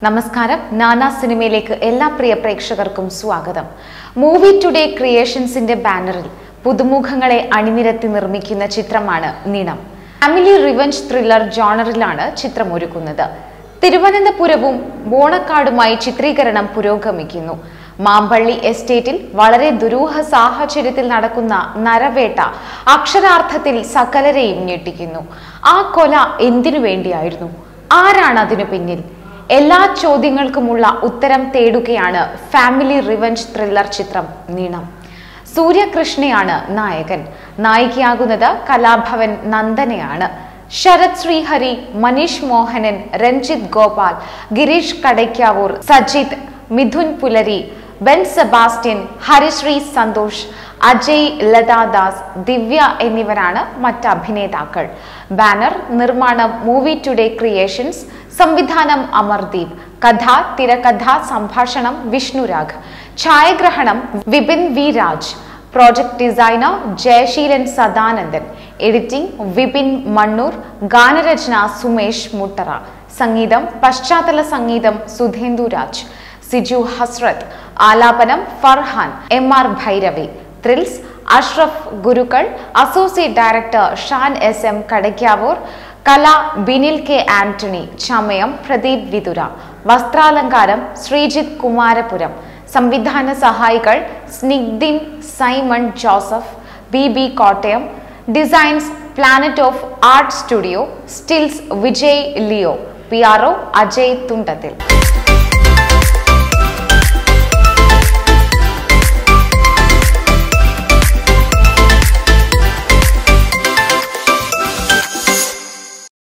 നമസ്കാരം നാനാ സിനിമയിലേക്ക് എല്ലാ പ്രിയ പ്രേക്ഷകർക്കും സ്വാഗതം മൂവി ടുഡേ ക്രിയേഷൻസിന്റെ ബാനറിൽ പുതുമുഖങ്ങളെ അണിനിരത്തി നിർമ്മിക്കുന്ന ചിത്രമാണ് നിണം ഫാമിലി റിവഞ്ച് ത്രില്ലർ ജോണറിലാണ് ചിത്രം ഒരുക്കുന്നത് തിരുവനന്തപുരവും ബോണക്കാടുമായി ചിത്രീകരണം പുരോഗമിക്കുന്നു മാമ്പള്ളി എസ്റ്റേറ്റിൽ വളരെ ദുരൂഹ സാഹചര്യത്തിൽ നടക്കുന്ന നരവേട്ട അക്ഷരാർത്ഥത്തിൽ സകലരെയും ഞെട്ടിക്കുന്നു ആ കൊല എന്തിനു വേണ്ടിയായിരുന്നു ആരാണ് അതിനു പിന്നിൽ എല്ലാ ചോദ്യങ്ങൾക്കുമുള്ള ഉത്തരം തേടുകയാണ് ഫാമിലി റിവഞ്ച് ത്രില്ലർ ചിത്രം നീണം സൂര്യകൃഷ്ണയാണ് നായകൻ നായികയാകുന്നത് കലാഭവൻ നന്ദനയാണ് ശരത് ശ്രീഹരി മനീഷ് മോഹനൻ രഞ്ജിത്ത് ഗോപാൽ ഗിരീഷ് കടയ്ക്കാവൂർ സജിത് മിഥുൻ പുലരി ബെൻ സെബാസ്റ്റ്യൻ ഹരിശ്രീ സന്തോഷ് അജയ് ലതാദാസ് ദിവ്യ എന്നിവരാണ് മറ്റ് അഭിനേതാക്കൾ ബാനർ നിർമ്മാണം മൂവി ടുഡേ ക്രിയേഷൻസ് സംവിധാനം അമർദീപ് കഥ തിരക്കഥ സംഭാഷണം വിഷ്ണുരാഗ് ഛായാഗ്രഹണം Vipin V Raj project designer Jayaseelan Sadanandan editing Vipin Mannoor ഗാനരചന സുമേഷ് മുട്ടറ സംഗീതം പശ്ചാത്തല സംഗീതം സുധേന്ദു രാജ് സിജു ഹസ്രത്ത് ആലാപനം Farhan M R Bhairavi thrills Ashraf Gurukkal associate director Shan S M Kadakkavoor കല ബിനിൽ കെ ആന്റണി ചമയം പ്രദീപ് വിതുര വസ്ത്രാലങ്കാരം ശ്രീജിത്ത് കുമാരപുരം സംവിധാന സഹായികൾ Snigdhin Simon Joseph B B Kottayam designs planet of art studio stills Vijay Leo P R O Ajay തുണ്ടത്തിൽ